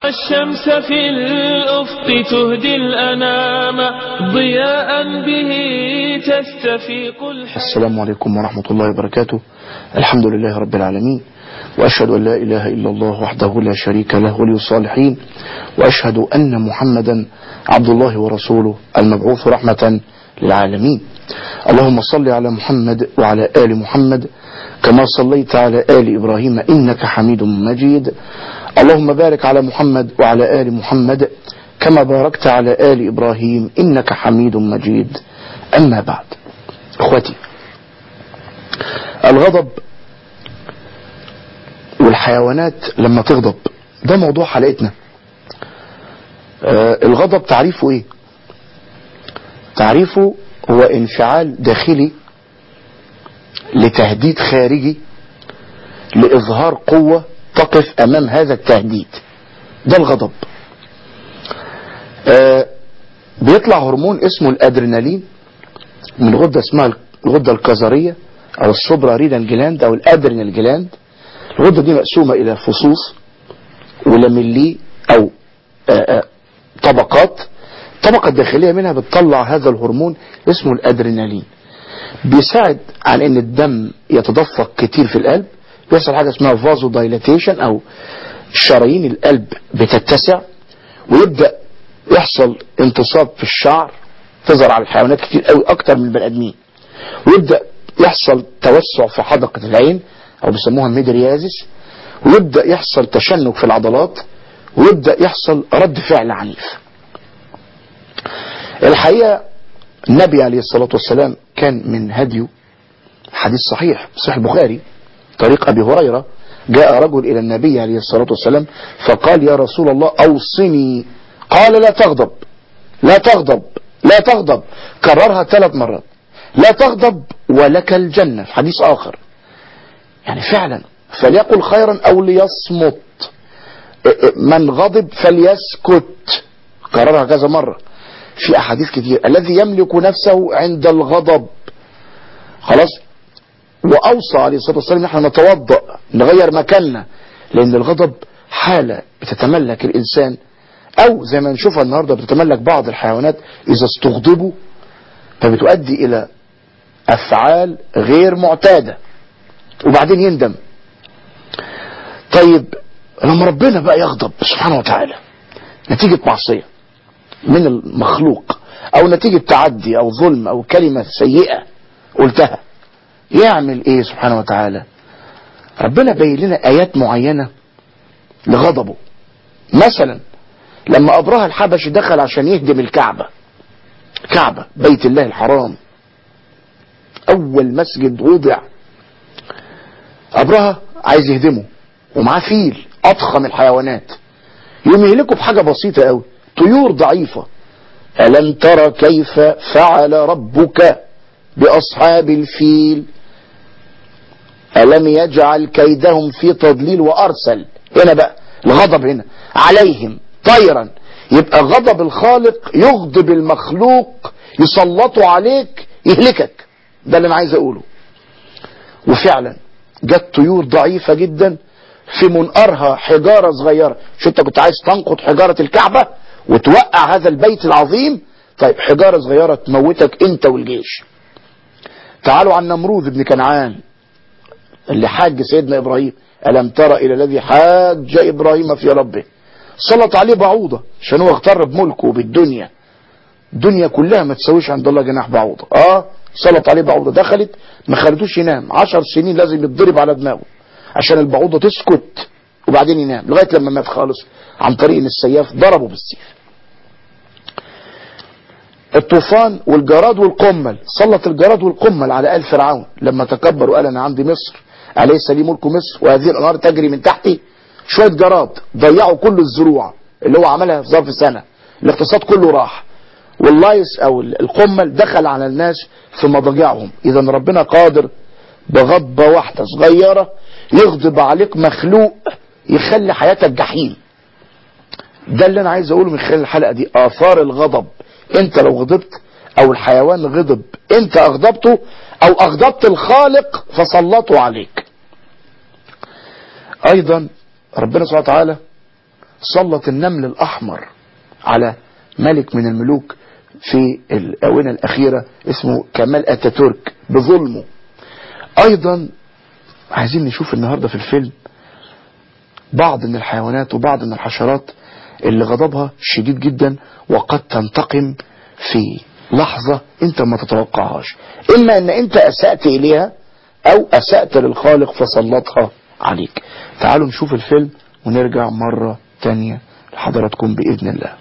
الشمس في الأفق تهدي الأنام ضياء به تستفيق الحياة السلام عليكم ورحمة الله وبركاته الحمد لله رب العالمين وأشهد أن لا إله إلا الله وحده لا شريك له ولي الصالحين وأشهد أن محمدا عبد الله ورسوله المبعوث رحمة للعالمين اللهم صل على محمد وعلى آل محمد كما صليت على آل إبراهيم إنك حميد مجيد اللهم بارك على محمد وعلى آل محمد كما باركت على آل إبراهيم إنك حميد مجيد أما بعد أخوتي الغضب والحيوانات لما تغضب ده موضوع حلقتنا آه الغضب تعريفه ايه تعريفه هو انفعال داخلي لتهديد خارجي لإظهار قوة تقف أمام هذا التهديد ده الغضب آه بيطلع هرمون اسمه الأدرينالين من غدة اسمها الغدة الكظرية أو السوبرا رينال جلاند أو الأدرينال جلاند الغدة دي مقسومة إلى فصوص ولاميلي أو آآ آآ طبقات الطبقة الداخلية منها بتطلع هذا الهرمون اسمه الأدرينالين بيساعد على ان الدم يتدفق كتير في القلب بيحصل حاجة اسمها فازو دايلاتيشن او شرايين القلب بتتسع ويبدأ يحصل انتصاب في الشعر تظهر على الحيوانات كتير قوي اكتر من البني ادمين ويبدأ يحصل توسع في حدقة العين او بيسموها ميدريازيس ويبدأ يحصل تشنج في العضلات ويبدأ يحصل رد فعل عنيف الحقيقة النبي عليه الصلاة والسلام كان من هديه حديث صحيح صحيح البخاري طريق أبي هريرة جاء رجل إلى النبي عليه الصلاة والسلام فقال يا رسول الله أوصني قال لا تغضب لا تغضب لا تغضب كررها ثلاث مرات لا تغضب ولك الجنة في حديث آخر يعني فعلا فليقل خيرا أو ليصمت من غضب فليسكت كررها كذا مرة في أحاديث كتير الذي يملك نفسه عند الغضب خلاص وأوصى عليه الصلاة والسلام نحن نتوضأ نغير مكاننا لأن الغضب حالة بتتملك الإنسان أو زي ما نشوفها النهاردة بتتملك بعض الحيوانات إذا استغضبوا فبتؤدي إلى أفعال غير معتادة وبعدين يندم طيب لما ربنا بقى يغضب سبحانه وتعالى نتيجة معصية من المخلوق او نتيجة تعدي او ظلم او كلمة سيئة قلتها يعمل ايه سبحانه وتعالى ربنا بين لنا ايات معينة لغضبه مثلا لما ابرهة الحبشي دخل عشان يهدم الكعبة كعبة بيت الله الحرام اول مسجد وضع ابرهة عايز يهدمه ومعاه فيل اضخم الحيوانات يوم يهلكه بحاجة بسيطة قوي طيور ضعيفة ألم ترى كيف فعل ربك بأصحاب الفيل ألم يجعل كيدهم في تضليل وأرسل هنا بقى الغضب هنا عليهم طيرا يبقى غضب الخالق يغضب المخلوق يسلطوا عليك يهلكك ده اللي انا عايز اقوله وفعلا جت طيور ضعيفة جدا في منقرها حجارة صغيرة شو انت كنت عايز تنقض حجارة الكعبة وتوقع هذا البيت العظيم طيب حجارة صغيرة تموتك انت والجيش تعالوا عن نمروذ بن كنعان اللي حاج سيدنا ابراهيم ألم ترى إلى الذي حاج إبراهيم في ربه سلط عليه بعوضة عشان هو اغتر بملكه وبالدنيا الدنيا كلها ما تسويش عند الله جناح بعوضة اه سلط عليه بعوضة دخلت ما خلتوش ينام عشر سنين لازم يتضرب على دماغه عشان البعوضة تسكت وبعدين ينام لغاية لما مات خالص عن طريق ان السياف ضربه بالسيف الطوفان والجراد والقمل سلط الجراد والقمل على آل فرعون لما تكبر وقال انا عندي مصر أليس لي ملك مصر وهذه الأنهار تجري من تحتي شوية جراد ضيعوا كل الزروع اللي هو عملها في ظرف سنة الاقتصاد كله راح واللايس او القمل دخل على الناس في مضاجعهم اذا ربنا قادر بغضبة واحدة صغيرة يغضب عليك مخلوق يخلي حياتك جحيم ده اللي انا عايز اقوله من خلال الحلقة دي اثار الغضب انت لو غضبت او الحيوان غضب انت اغضبته او اغضبت الخالق فسلطوا عليك ايضا ربنا سبحانه وتعالى سلط النمل الأحمر على ملك من الملوك في الآونة الأخيرة اسمه كمال أتاتورك بظلمه أيضا عايزين نشوف النهاردة في الفيلم بعض من الحيوانات وبعض من الحشرات اللي غضبها شديد جدا وقد تنتقم في لحظة انت ما تتوقعهاش اما ان انت اسأت اليها او اسأت للخالق فسلطها عليك تعالوا نشوف الفيلم ونرجع مرة تانية لحضراتكم بإذن الله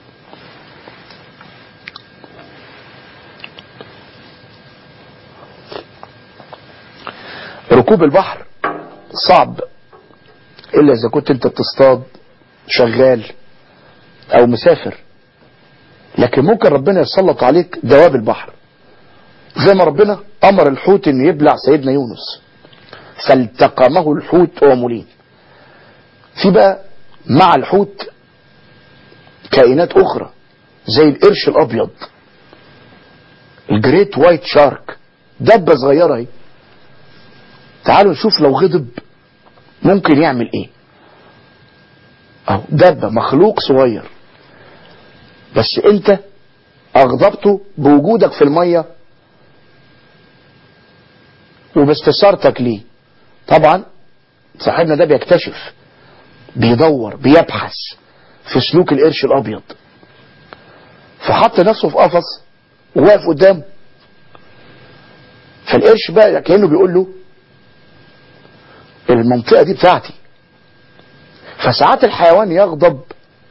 ركوب البحر صعب الا اذا كنت انت بتصطاد شغال او مسافر لكن ممكن ربنا يسلط عليك دواب البحر زي ما ربنا امر الحوت ان يبلع سيدنا يونس فالتقمه الحوت وهو مليم في بقى مع الحوت كائنات اخرى زي القرش الابيض الجريت وايت شارك دبه صغيره اهي تعالوا نشوف لو غضب ممكن يعمل ايه اهو دبه مخلوق صغير بس انت اغضبته بوجودك في الميه وباستثارتك ليه طبعا صاحبنا ده بيكتشف بيدور بيبحث في سلوك القرش الابيض فحط نفسه في قفص وواقف قدامه فالقرش بقى كانه بيقول له المنطقه دي بتاعتي فساعات الحيوان يغضب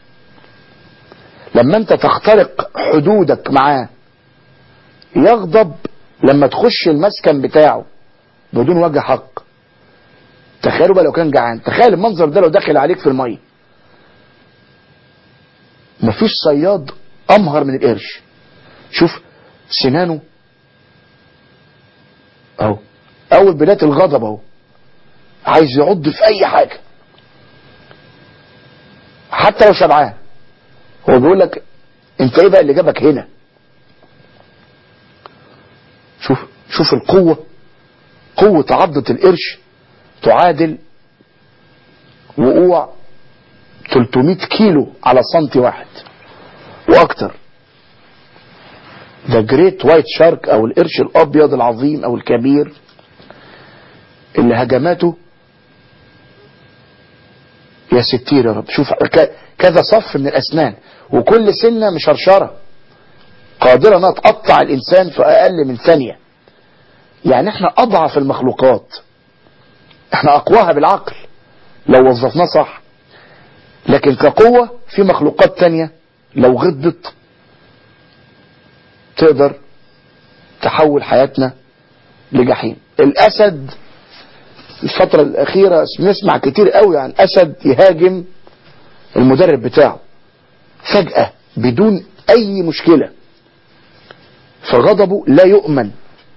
لما انت تخترق حدودك معاه يغضب لما تخش المسكن بتاعه بدون وجه حق تخيلوا بقى لو كان جعان تخيل المنظر ده لو دخل عليك في الميه مفيش صياد امهر من القرش شوف سنانه اهو اول بدايه الغضب اهو عايز يعض في اي حاجه حتى لو شبعان هو بيقول لك انت ايه بقى اللي جابك هنا شوف شوف القوه قوه عضه القرش تعادل وقوع 300 كيلو على سنتي واحد واكتر ذا جريت وايت شارك او القرش الابيض العظيم او الكبير اللي هجماته يا ستير يا رب شوف كذا صف من الاسنان وكل سنة مشرشرة قادرة انها تقطع الانسان في اقل من ثانية يعني احنا اضعف المخلوقات احنا اقواها بالعقل لو وظفناه صح لكن كقوة في مخلوقات تانية لو غضت تقدر تحول حياتنا لجحيم الاسد الفترة الاخيرة نسمع كتير قوي عن اسد يهاجم المدرب بتاعه فجأة بدون اي مشكلة فغضبه لا يؤمن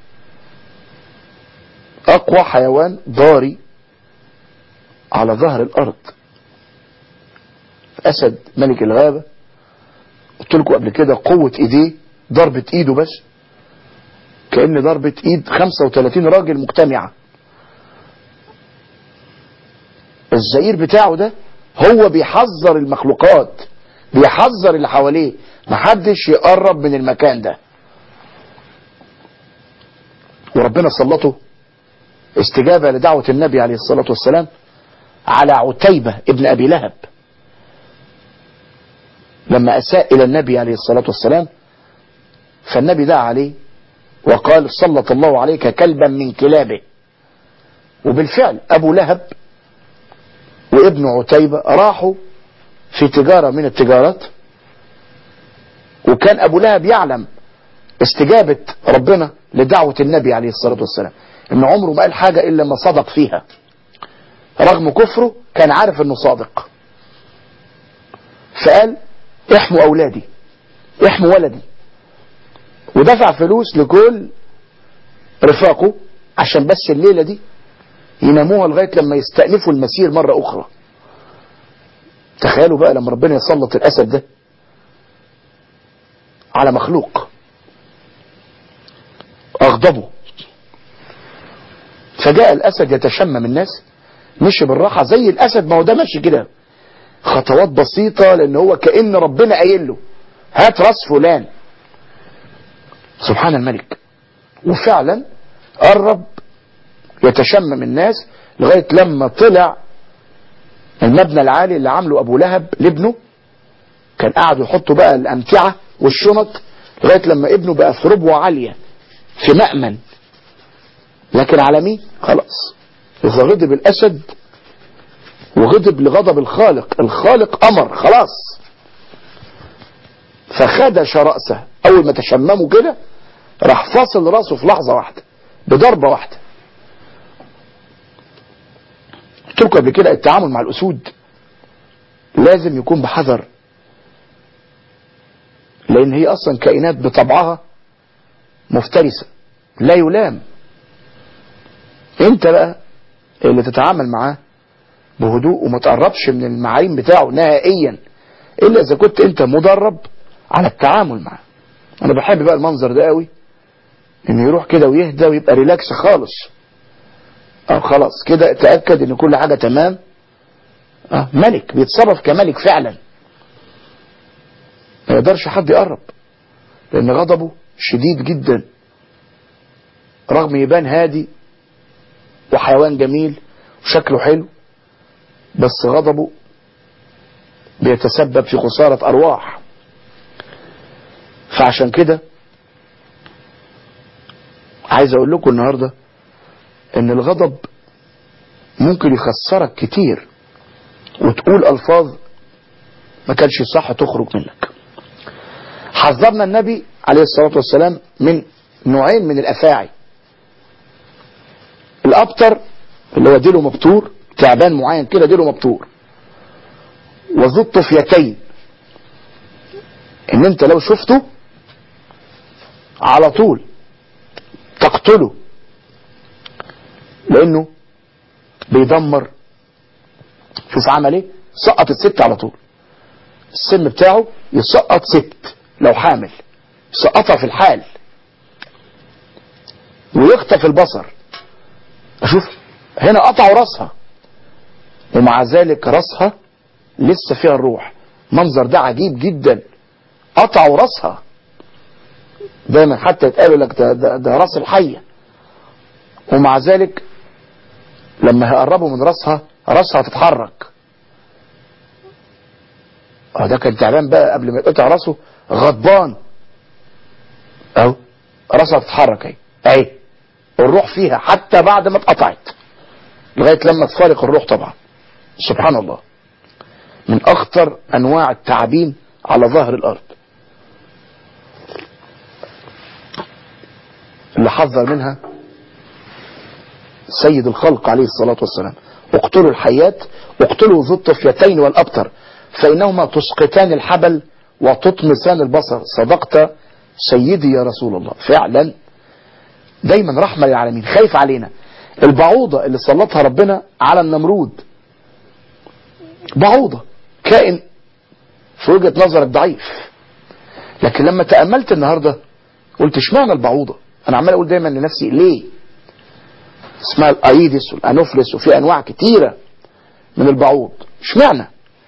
اقوى حيوان ضاري على ظهر الارض اسد ملك الغابة قلت لكم قبل كده قوة ايديه ضربة ايده بس كأن ضربة ايد 35 راجل مجتمعة الزئير بتاعه ده هو بيحذر المخلوقات بيحذر اللي حواليه محدش يقرب من المكان ده وربنا سلطه استجابة لدعوة النبي عليه الصلاة والسلام على عتيبة ابن أبي لهب لما أساء إلى النبي عليه الصلاة والسلام فالنبي دعا عليه وقال سلط الله عليك كلبا من كلابه وبالفعل أبو لهب وابن عتيبة راحوا في تجارة من التجارات وكان أبو لهب يعلم استجابة ربنا لدعوة النبي عليه الصلاة والسلام إن عمره ما قال حاجة إلا ما صدق فيها رغم كفره كان عارف إنه صادق فقال احموا أولادي احموا ولدي ودفع فلوس لكل رفاقه عشان بس الليلة دي يناموها لغاية لما يستأنفوا المسير مرة أخرى تخيلوا بقى لما ربنا يسلط الأسد ده على مخلوق أغضبه فجاء الأسد يتشمم الناس مشي بالراحة زي الأسد ما هو ده ماشي كده خطوات بسيطة لان هو كأن ربنا قايل له هات راس فلان سبحان الملك وفعلا قرب يتشمم الناس لغاية لما طلع المبنى العالي اللي عامله ابو لهب لابنه كان قاعد يحطوا بقى الامتعة والشنط لغاية لما ابنه بقى في ربوة عالية في مأمن لكن على مين خلاص إذا غضب الأسد وغضب لغضب الخالق الخالق أمر خلاص فخدش رأسه أول ما تشمموا كده راح فاصل رأسه في لحظة واحدة بضربة واحدة قلت لكم قبل كده التعامل مع الأسود لازم يكون بحذر لأن هي أصلا كائنات بطبعها مفترسة لا يلام انت بقى اللي تتعامل معاه بهدوء وما تقربش من المعايين بتاعه نهائيا الا اذا كنت انت مدرب على التعامل معاه انا بحب بقى المنظر ده قوي انه يروح كده ويهدى ويبقى ريلاكس خالص اه خلاص كده تأكد ان كل حاجة تمام اه ملك بيتصرف كملك فعلا ما يقدرش حد يقرب لان غضبه شديد جدا رغم يبان هادي وحيوان جميل وشكله حلو بس غضبه بيتسبب في خسارة أرواح فعشان كده عايز أقول لكم النهاردة إن الغضب ممكن يخسرك كتير وتقول ألفاظ ما كانش صح تخرج منك حذرنا النبي عليه الصلاة والسلام من نوعين من الأفاعي الأبتر اللي هو ديله مبتور تعبان معين كده ديله مبتور وذو الطفيتين ان انت لو شفته على طول تقتله لانه بيدمر شوف عمل ايه سقط الست على طول السم بتاعه يسقط ست لو حامل يسقطها في الحال ويخطف البصر اشوف هنا قطعوا راسها ومع ذلك راسها لسه فيها الروح منظر ده عجيب جدا قطعوا راسها دايما حتى يتقالوا لك ده, ده, ده راس الحية ومع ذلك لما هيقربوا من راسها راسها تتحرك اه ده كان تعبان بقى قبل ما يتقطع راسه غضبان اهو راسها تتحرك اهي اهي الروح فيها حتى بعد ما اتقطعت لغاية لما تفارق الروح طبعا سبحان الله من اخطر انواع التعابين على ظهر الارض اللي حذر منها سيد الخلق عليه الصلاة والسلام اقتلوا الحيات اقتلوا ذو الطفيتين والابتر فانهما تسقطان الحبل وتطمسان البصر صدقت سيدي يا رسول الله فعلا دايما رحمة للعالمين خايف علينا البعوضة اللي سلطها ربنا على النمرود بعوضة كائن في وجهة نظرك ضعيف لكن لما تأملت النهاردة قلت اشمعنى البعوضة انا عمال اقول دايما لنفسي ليه اسمها الايدس والانوفلس وفي انواع كتيرة من البعوض اشمعنى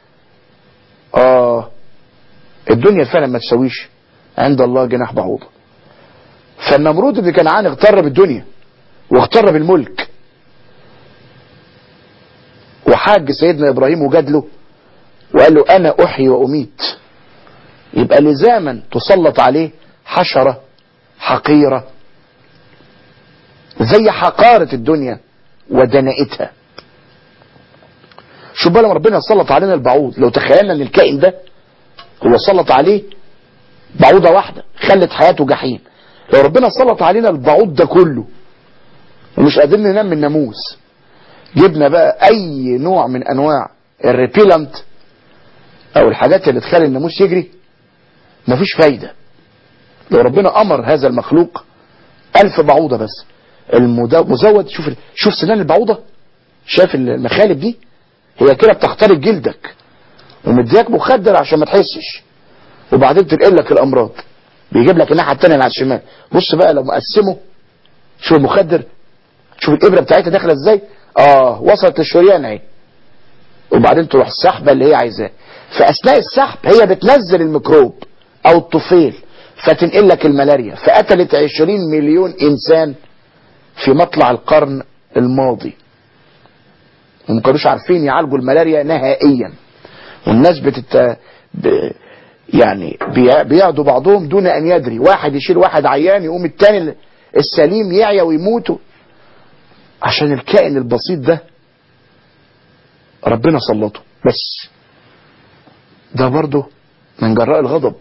اه الدنيا فعلا ما تسويش عند الله جناح بعوضة فالنمرود اللي كان عان اغتر بالدنيا واغتر بالملك وحاج سيدنا ابراهيم وجادله وقال له انا احيي واميت يبقى لزاما تسلط عليه حشرة حقيرة زي حقارة الدنيا ودنائتها شوف بقى لما ربنا سلط علينا البعوض لو تخيلنا ان الكائن ده هو سلط عليه بعوضة واحدة خلت حياته جحيم لو ربنا سلط علينا البعوض ده كله ومش قادرين ننام من ناموس جبنا بقى اي نوع من انواع الريبيلنت او الحاجات اللي تخلي الناموس يجري مفيش فايدة لو ربنا امر هذا المخلوق الف بعوضة بس المزود شوف شوف سنان البعوضة شايف المخالب دي هي كده بتخترق جلدك ومدياك مخدر عشان ما تحسش وبعدين تنقل لك الامراض بيجيب لك الناحيه الثانيه اللي على الشمال بص بقى لو مقسمه شوف المخدر شوف الابره بتاعتها داخله ازاي اه وصلت للشريان اهي وبعدين تروح سحبة اللي هي عايزاه فأثناء السحب هي بتنزل الميكروب أو الطفيل فتنقل لك الملاريا فقتلت 20 مليون إنسان في مطلع القرن الماضي وما كانوش عارفين يعالجوا الملاريا نهائيا والناس بتت ب... يعني بي... بيعدوا بعضهم دون ان يدري واحد يشيل واحد عيان يقوم التاني السليم يعيا ويموتوا عشان الكائن البسيط ده ربنا سلطه بس ده برضه من جراء الغضب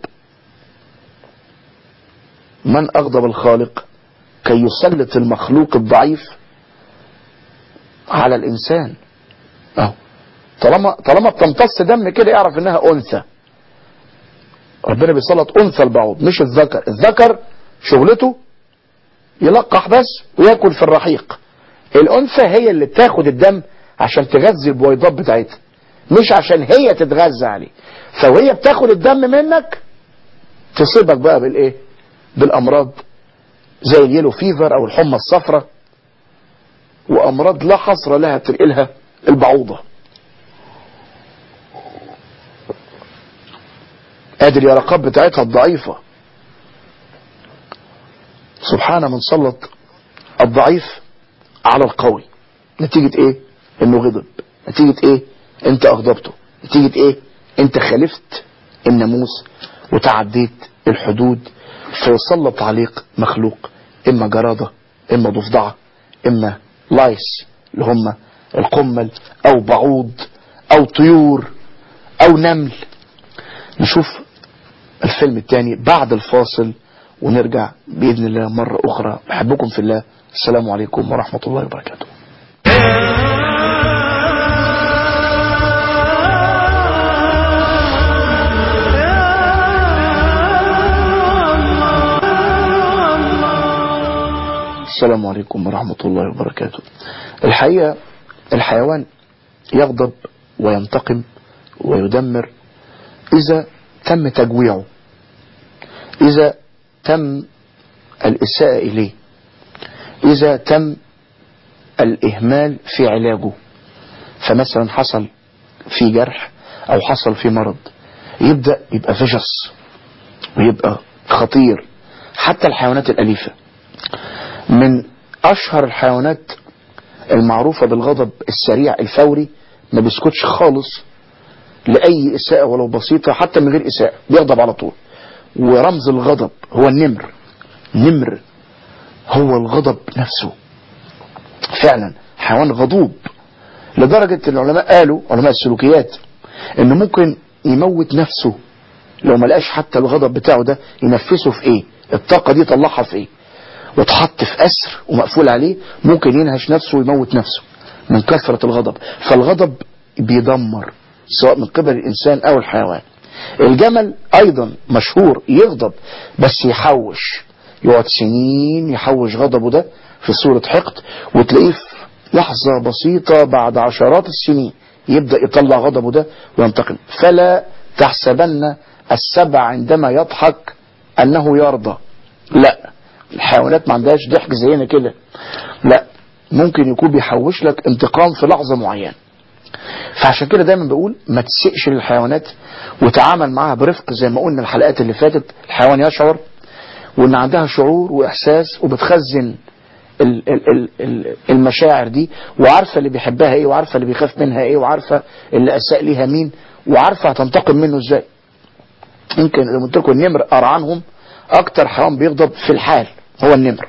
من اغضب الخالق كي يسلط المخلوق الضعيف على الانسان اهو طالما طالما بتمتص دم كده اعرف انها انثى ربنا بيسلط انثى البعوض مش الذكر الذكر شغلته يلقح بس وياكل في الرحيق الانثى هي اللي بتاخد الدم عشان تغذي البويضات بتاعتها مش عشان هي تتغذى عليه فوهي بتاخد الدم منك تصيبك بقى بالايه بالامراض زي اليلو فيفر او الحمى الصفراء وامراض لا حصر لها تنقلها البعوضة قادر يا رقاب بتاعتها الضعيفة سبحان من سلط الضعيف على القوي نتيجة ايه انه غضب نتيجة ايه انت اغضبته نتيجة ايه انت خالفت الناموس وتعديت الحدود فيسلط عليك مخلوق اما جرادة اما ضفدعة اما لايس اللي هم القمل او بعوض او طيور او نمل نشوف الفيلم الثاني بعد الفاصل ونرجع بإذن الله مرة أخرى بحبكم في الله السلام عليكم ورحمة الله وبركاته السلام عليكم ورحمة الله وبركاته الحقيقة الحيوان يغضب وينتقم ويدمر إذا تم تجويعه إذا تم الإساءة إليه إذا تم الإهمال في علاجه فمثلا حصل في جرح أو حصل في مرض يبدأ يبقى فشص ويبقى خطير حتى الحيوانات الأليفة من أشهر الحيوانات المعروفة بالغضب السريع الفوري ما بيسكتش خالص لأي إساءة ولو بسيطة حتى من غير إساءة بيغضب على طول ورمز الغضب هو النمر نمر هو الغضب نفسه فعلا حيوان غضوب لدرجة العلماء قالوا علماء السلوكيات انه ممكن يموت نفسه لو ما لقاش حتى الغضب بتاعه ده ينفسه في ايه الطاقة دي طلعها في ايه وتحط في أسر ومقفول عليه ممكن ينهش نفسه ويموت نفسه من كثرة الغضب فالغضب بيدمر سواء من قبل الإنسان أو الحيوان الجمل أيضا مشهور يغضب بس يحوش يقعد سنين يحوش غضبه ده في صورة حقد وتلاقيه في لحظة بسيطة بعد عشرات السنين يبدأ يطلع غضبه ده وينتقم فلا تحسبن السبع عندما يضحك أنه يرضى لا الحيوانات ما عندهاش ضحك زينا كده لا ممكن يكون بيحوش لك انتقام في لحظة معينة فعشان كده دايما بقول ما تسقش للحيوانات وتعامل معاها برفق زي ما قلنا الحلقات اللي فاتت الحيوان يشعر وان عندها شعور واحساس وبتخزن ال ال ال المشاعر دي وعارفة اللي بيحبها ايه وعارفة اللي بيخاف منها ايه وعارفة اللي اساء ليها مين وعارفة هتنتقم منه ازاي يمكن زي ما قلت لكم النمر ارعنهم اكتر حيوان بيغضب في الحال هو النمر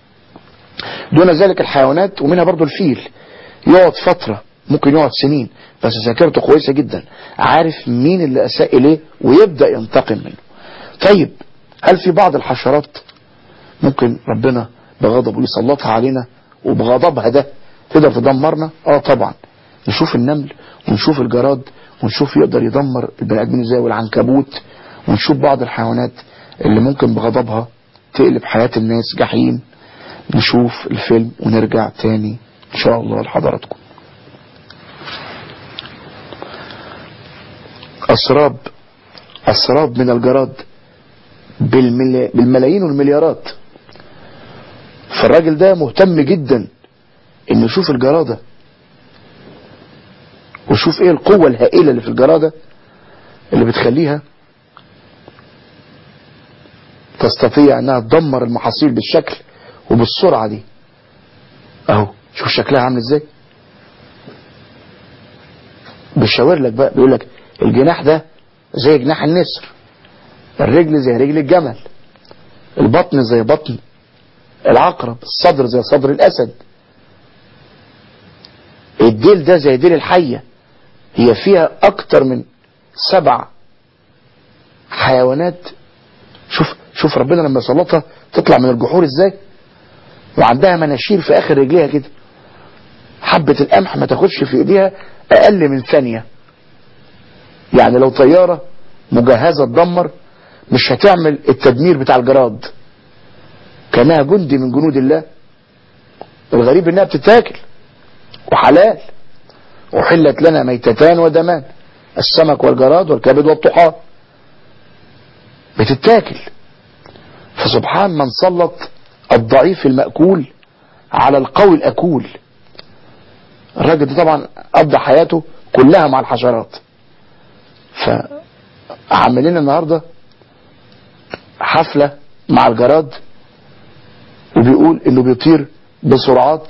دون ذلك الحيوانات ومنها برضو الفيل يقعد فترة ممكن يقعد سنين بس ذاكرته كويسة جدا عارف مين اللي أساء إليه ويبدأ ينتقم منه طيب هل في بعض الحشرات ممكن ربنا بغضبه يسلطها علينا وبغضبها ده تقدر تدمرنا اه طبعا نشوف النمل ونشوف الجراد ونشوف يقدر يدمر البني ادمين ازاي والعنكبوت ونشوف بعض الحيوانات اللي ممكن بغضبها تقلب حياة الناس جحيم نشوف الفيلم ونرجع تاني ان شاء الله لحضراتكم أسراب أسراب من الجراد بالمل... بالملايين والمليارات فالراجل ده مهتم جدا انه يشوف الجرادة وشوف ايه القوة الهائلة اللي في الجرادة اللي بتخليها تستطيع انها تدمر المحاصيل بالشكل وبالسرعة دي اهو شوف شكلها عامل ازاي بيشاور لك بقى بيقول لك الجناح ده زي جناح النسر الرجل زي رجل الجمل البطن زي بطن العقرب الصدر زي صدر الاسد الديل ده زي ديل الحية هي فيها اكتر من سبع حيوانات شوف شوف ربنا لما سلطها تطلع من الجحور ازاي وعندها مناشير في اخر رجليها كده حبة القمح ما تاخدش في ايديها اقل من ثانية يعني لو طيارة مجهزة تدمر مش هتعمل التدمير بتاع الجراد كانها جندي من جنود الله الغريب انها بتتاكل وحلال وحلت لنا ميتتان ودمان السمك والجراد والكبد والطحال بتتاكل فسبحان من سلط الضعيف المأكول على القوي الأكول الراجل ده طبعا قضى حياته كلها مع الحشرات فعملنا النهاردة حفلة مع الجراد وبيقول انه بيطير بسرعات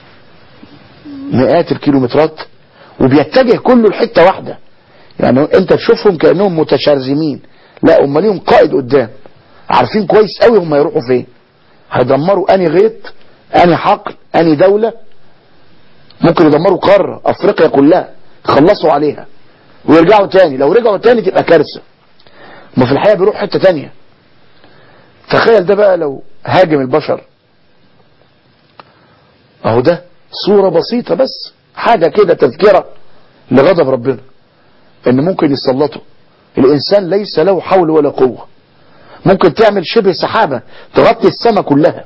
مئات الكيلومترات وبيتجه كله لحتة واحدة يعني انت تشوفهم كأنهم متشرذمين لا هم ليهم قائد قدام عارفين كويس قوي هم يروحوا فين هيدمروا اني غيط اني حقل اني دولة ممكن يدمروا قارة افريقيا كلها يخلصوا عليها ويرجعوا تاني لو رجعوا تاني تبقى كارثة ما في الحقيقة بيروح حتة تانية تخيل ده بقى لو هاجم البشر اهو ده صورة بسيطة بس حاجة كده تذكرة لغضب ربنا ان ممكن يسلطوا الانسان ليس له حول ولا قوة ممكن تعمل شبه سحابة تغطي السماء كلها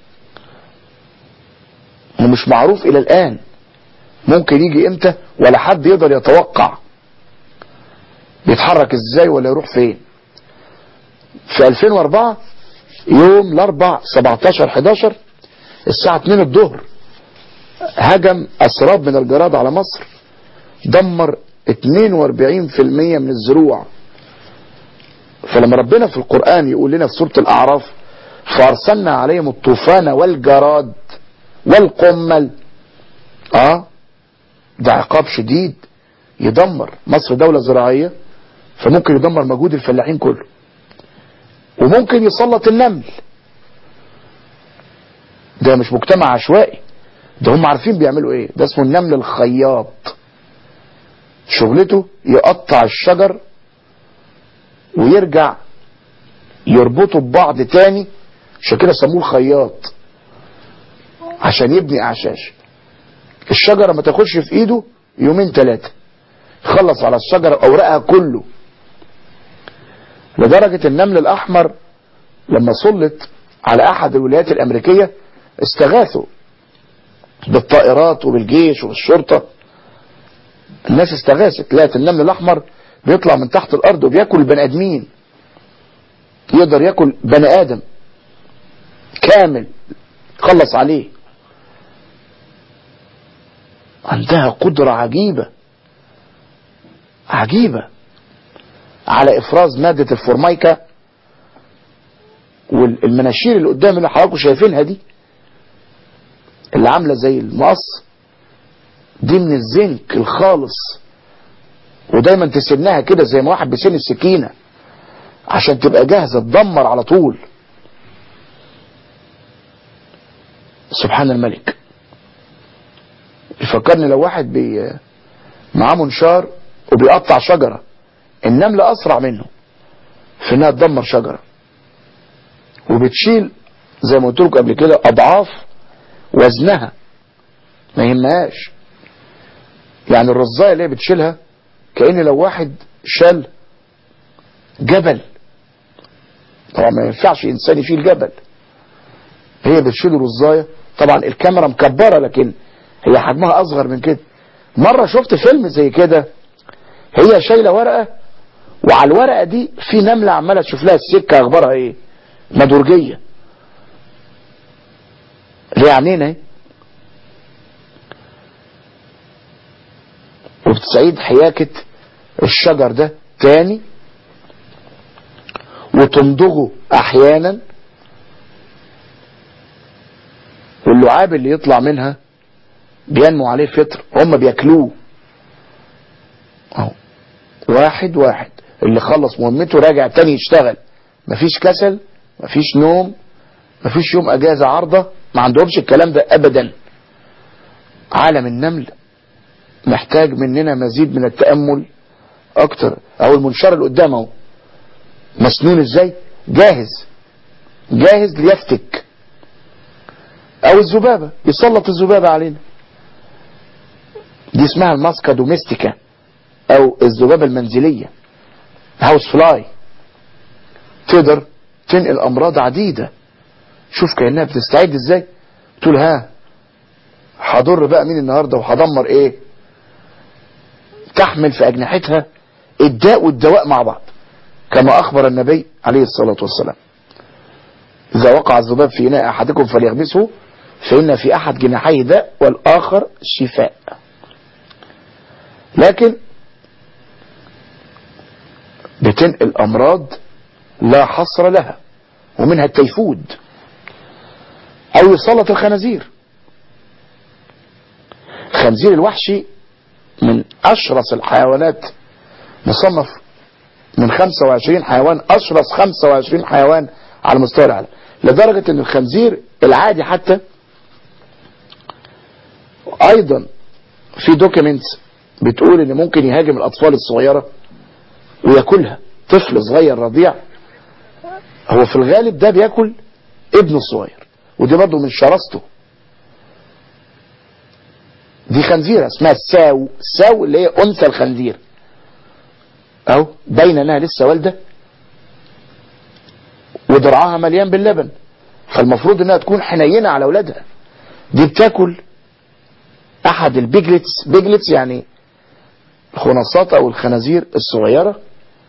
ومش معروف الى الان ممكن يجي امتى ولا حد يقدر يتوقع بيتحرك ازاي ولا يروح فين في 2004 يوم الاربع 17 11 الساعة 2 الظهر هجم اسراب من الجراد على مصر دمر 42% من الزروع فلما ربنا في القرآن يقول لنا في سورة الأعراف فأرسلنا عليهم الطوفان والجراد والقمل اه ده عقاب شديد يدمر مصر دولة زراعية فممكن يدمر مجهود الفلاحين كله وممكن يسلط النمل ده مش مجتمع عشوائي ده هم عارفين بيعملوا ايه ده اسمه النمل الخياط شغلته يقطع الشجر ويرجع يربطه ببعض تاني عشان كده سموه الخياط عشان يبني اعشاش الشجرة ما تاخدش في ايده يومين ثلاثة خلص على الشجرة اوراقها كله لدرجة النمل الاحمر لما سلط على احد الولايات الامريكية استغاثوا بالطائرات وبالجيش وبالشرطة الناس استغاثت لقت النمل الاحمر بيطلع من تحت الارض وبياكل البني ادمين يقدر ياكل بني ادم كامل خلص عليه عندها قدرة عجيبة عجيبة على افراز مادة الفورمايكا والمناشير اللي قدام اللي حضراتكم شايفينها دي اللي عاملة زي المقص دي من الزنك الخالص ودايما تسنها كده زي ما واحد بيسن السكينة عشان تبقى جاهزة تدمر على طول سبحان الملك يفكرني لو واحد بي معاه منشار وبيقطع شجرة النملة أسرع منه في انها تدمر شجرة وبتشيل زي ما قلت لكم قبل كده أضعاف وزنها ما يهمهاش يعني الرزاية اللي هي بتشيلها كأن لو واحد شال جبل طبعا ما ينفعش إنسان يشيل جبل هي بتشيل رزاية طبعا الكاميرا مكبرة لكن هي حجمها أصغر من كده مرة شفت فيلم زي كده هي شايلة ورقة وعلى الورقة دي في نملة عمالة تشوف لها السكة أخبارها إيه مدورجية ليه عينينا ايه وبتعيد حياكة الشجر ده تاني وتمضغه احيانا واللعاب اللي يطلع منها بينمو عليه فطر هم بياكلوه اهو واحد واحد اللي خلص مهمته راجع تاني يشتغل مفيش كسل مفيش نوم مفيش يوم اجازة عارضة ما عندهمش الكلام ده ابدا عالم النمل محتاج مننا مزيد من التأمل اكتر او المنشار اللي قدامه اهو مسنون ازاي جاهز جاهز ليفتك او الذبابة يسلط الذبابة علينا دي اسمها الماسكا دوميستيكا او الذبابة المنزلية هاوس فلاي تقدر تنقل امراض عديدة شوف كأنها بتستعد ازاي تقول ها هضر بقى مين النهاردة وهدمر ايه تحمل في اجنحتها الداء والدواء مع بعض كما اخبر النبي عليه الصلاة والسلام اذا وقع الذباب في اناء احدكم فليغمسه فان في احد جناحيه داء والاخر شفاء لكن بتنقل امراض لا حصر لها ومنها التيفود او يسلط الخنازير خنزير الوحشي من اشرس الحيوانات مصنف من 25 حيوان اشرس 25 حيوان على مستوى العالم لدرجة ان الخنزير العادي حتى ايضا في دوكيمنتس بتقول ان ممكن يهاجم الاطفال الصغيرة وياكلها طفل صغير رضيع هو في الغالب ده بياكل ابنه الصغير ودي برضه من شراسته دي خنزيرة اسمها الساو الساو اللي هي انثى الخنزير اهو باين انها لسه والده ودرعها مليان باللبن فالمفروض انها تكون حنينة على اولادها دي بتاكل احد البيجلتس بيجلتس يعني الخنصات او الخنازير الصغيرة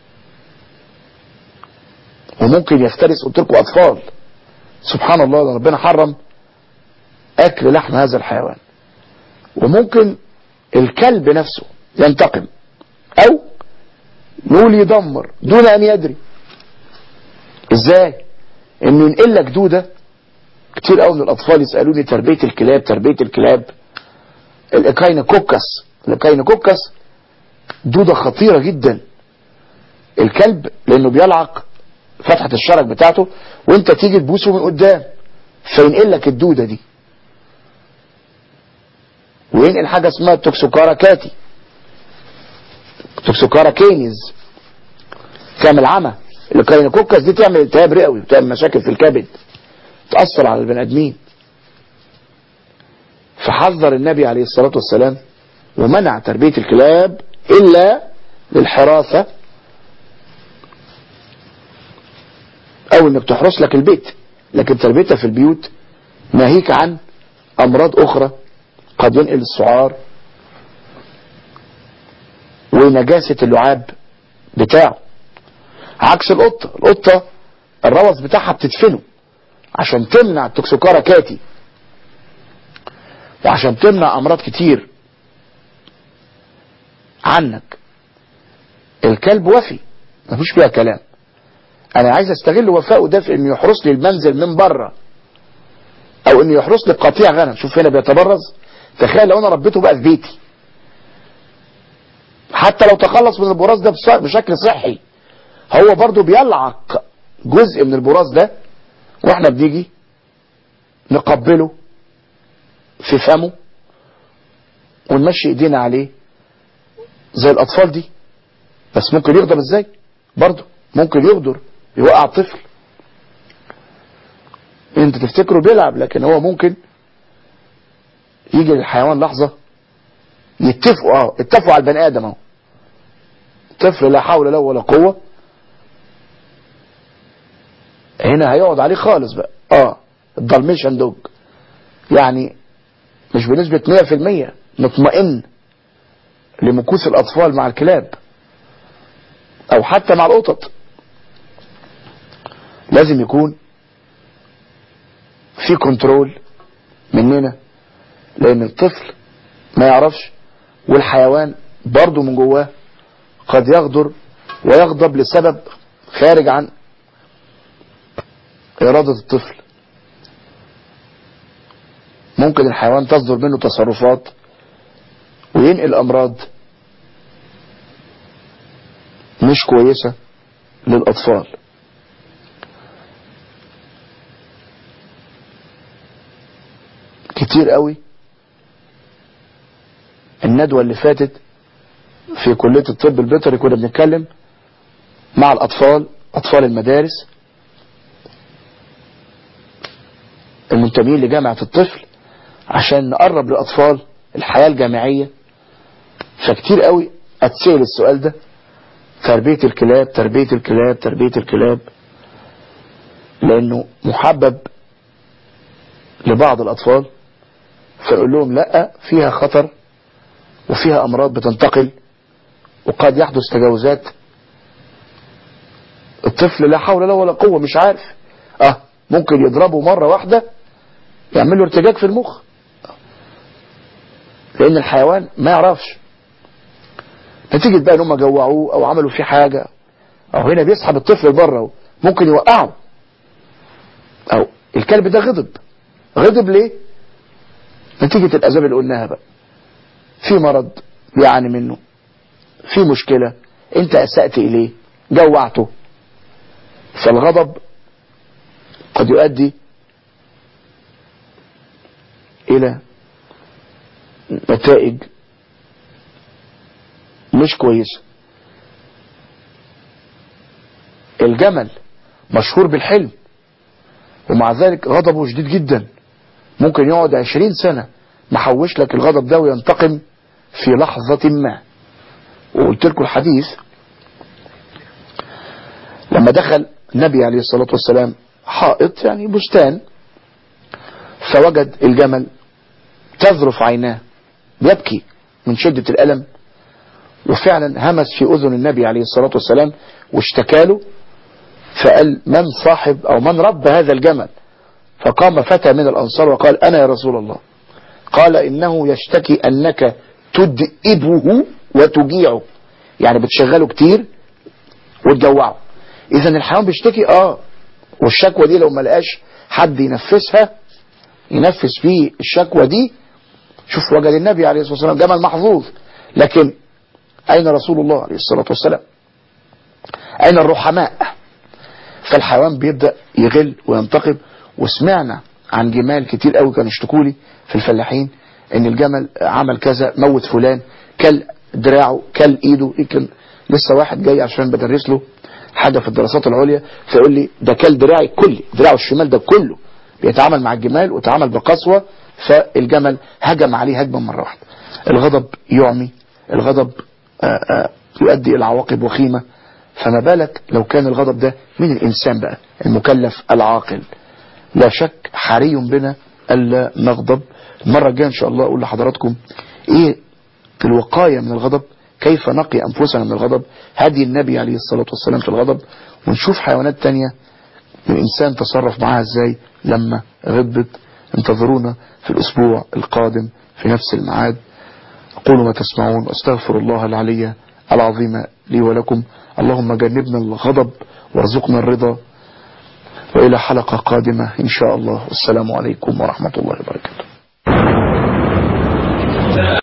وممكن يفترس قلت لكم اطفال سبحان الله ربنا حرم اكل لحم هذا الحيوان وممكن الكلب نفسه ينتقم او نقول يدمر دون ان يدري ازاي انه ينقل لك دودة كتير قوي من الاطفال يسألوني تربية الكلاب تربية الكلاب الاكاينوكوكس الاكاينوكوكس دودة خطيرة جدا الكلب لانه بيلعق فتحة الشرج بتاعته وانت تيجي تبوسه من قدام فينقل لك الدودة دي وينقل حاجة اسمها توكسوكارا كاتي توكسوكارا كينيز تعمل عمى الكاينوكوكس دي تعمل التهاب رئوي وتعمل مشاكل في الكبد تأثر على البني ادمين فحذر النبي عليه الصلاة والسلام ومنع تربية الكلاب إلا للحراثة أو إنك تحرس لك البيت لكن تربيتها في البيوت ناهيك عن أمراض أخرى قد ينقل السعار ونجاسة اللعاب بتاعه عكس القطة القطة الروث بتاعها بتدفنه عشان تمنع التوكسوكارا كاتي وعشان تمنع امراض كتير عنك الكلب وفي مفيش فيها كلام انا عايز استغل وفائه ده في انه يحرس لي المنزل من بره او انه يحرس لي قطيع غنم شوف هنا بيتبرز تخيل لو انا ربيته بقى في بيتي حتى لو تخلص من البراز ده بشكل صحي هو برضو بيلعق جزء من البراز ده واحنا بنيجي نقبله في فمه ونمشي ايدينا عليه زي الاطفال دي بس ممكن يغدر ازاي برضو ممكن يغدر يوقع طفل انت تفتكره بيلعب لكن هو ممكن يجي للحيوان لحظة يتفقوا اه اتفقوا على البني ادم اهو طفل لا حول له ولا قوة هنا هيقعد عليه خالص بقى اه الدالميشن دوج يعني مش بنسبة 100% نطمئن لمكوث الأطفال مع الكلاب أو حتى مع القطط لازم يكون في كنترول مننا لأن الطفل ما يعرفش والحيوان برضه من جواه قد يغدر ويغضب لسبب خارج عن إرادة الطفل ممكن الحيوان تصدر منه تصرفات وينقل أمراض مش كويسة للأطفال كتير قوي الندوة اللي فاتت في كلية الطب البيطري كنا بنتكلم مع الأطفال أطفال المدارس المنتمين لجامعة الطفل عشان نقرب للأطفال الحياة الجامعية فكتير قوي أتسأل السؤال ده تربية الكلاب تربية الكلاب تربية الكلاب لأنه محبب لبعض الأطفال فيقول لهم لا فيها خطر وفيها أمراض بتنتقل وقد يحدث تجاوزات الطفل لا حول له ولا قوة مش عارف اه ممكن يضربه مرة واحدة يعمل له ارتجاج في المخ لان الحيوان ما يعرفش نتيجة بقى ان هم جوعوه او عملوا فيه حاجة او هنا بيسحب الطفل بره ممكن يوقعه او الكلب ده غضب غضب ليه نتيجة الاسباب اللي قلناها بقى في مرض بيعاني منه في مشكلة انت اسأت اليه جوعته فالغضب قد يؤدي الى نتائج مش كويسة الجمل مشهور بالحلم ومع ذلك غضبه شديد جدا ممكن يقعد عشرين سنة محوش لك الغضب ده وينتقم في لحظة ما وقلت لكم الحديث لما دخل النبي عليه الصلاة والسلام حائط يعني بستان فوجد الجمل تذرف عيناه يبكي من شدة الألم وفعلا همس في أذن النبي عليه الصلاة والسلام واشتكاله فقال من صاحب أو من رب هذا الجمل فقام فتى من الأنصار وقال أنا يا رسول الله قال إنه يشتكي أنك تدئبه وتجيعه يعني بتشغله كتير وتجوعه إذا الحيوان بيشتكي آه والشكوى دي لو ما لقاش حد ينفسها ينفس فيه الشكوى دي شوف وجد النبي عليه الصلاة والسلام جمل محظوظ لكن أين رسول الله عليه الصلاة والسلام أين الرحماء فالحيوان بيبدأ يغل وينتقم وسمعنا عن جمال كتير قوي كانوا يشتكوا لي في الفلاحين ان الجمل عمل كذا موت فلان كل دراعه كل ايده يمكن لسه واحد جاي عشان بدرس له حاجة في الدراسات العليا فيقول لي ده كل دراعي كلي دراعه الشمال ده كله بيتعامل مع الجمال وتعامل بقسوة فالجمل هجم عليه هجمة مرة واحدة الغضب يعمي الغضب آآ آآ يؤدي إلى عواقب وخيمة فما بالك لو كان الغضب ده من الإنسان بقى المكلف العاقل لا شك حري بنا ألا نغضب المرة الجاية إن شاء الله أقول لحضراتكم إيه الوقاية من الغضب كيف نقي أنفسنا من الغضب هدي النبي عليه الصلاة والسلام في الغضب ونشوف حيوانات تانية الإنسان تصرف معها إزاي لما غضبت انتظرونا في الأسبوع القادم في نفس الميعاد أقول ما تسمعون واستغفر الله العلي العظيم لي ولكم اللهم جنبنا الغضب وارزقنا الرضا وإلى حلقة قادمة إن شاء الله والسلام عليكم ورحمة الله وبركاته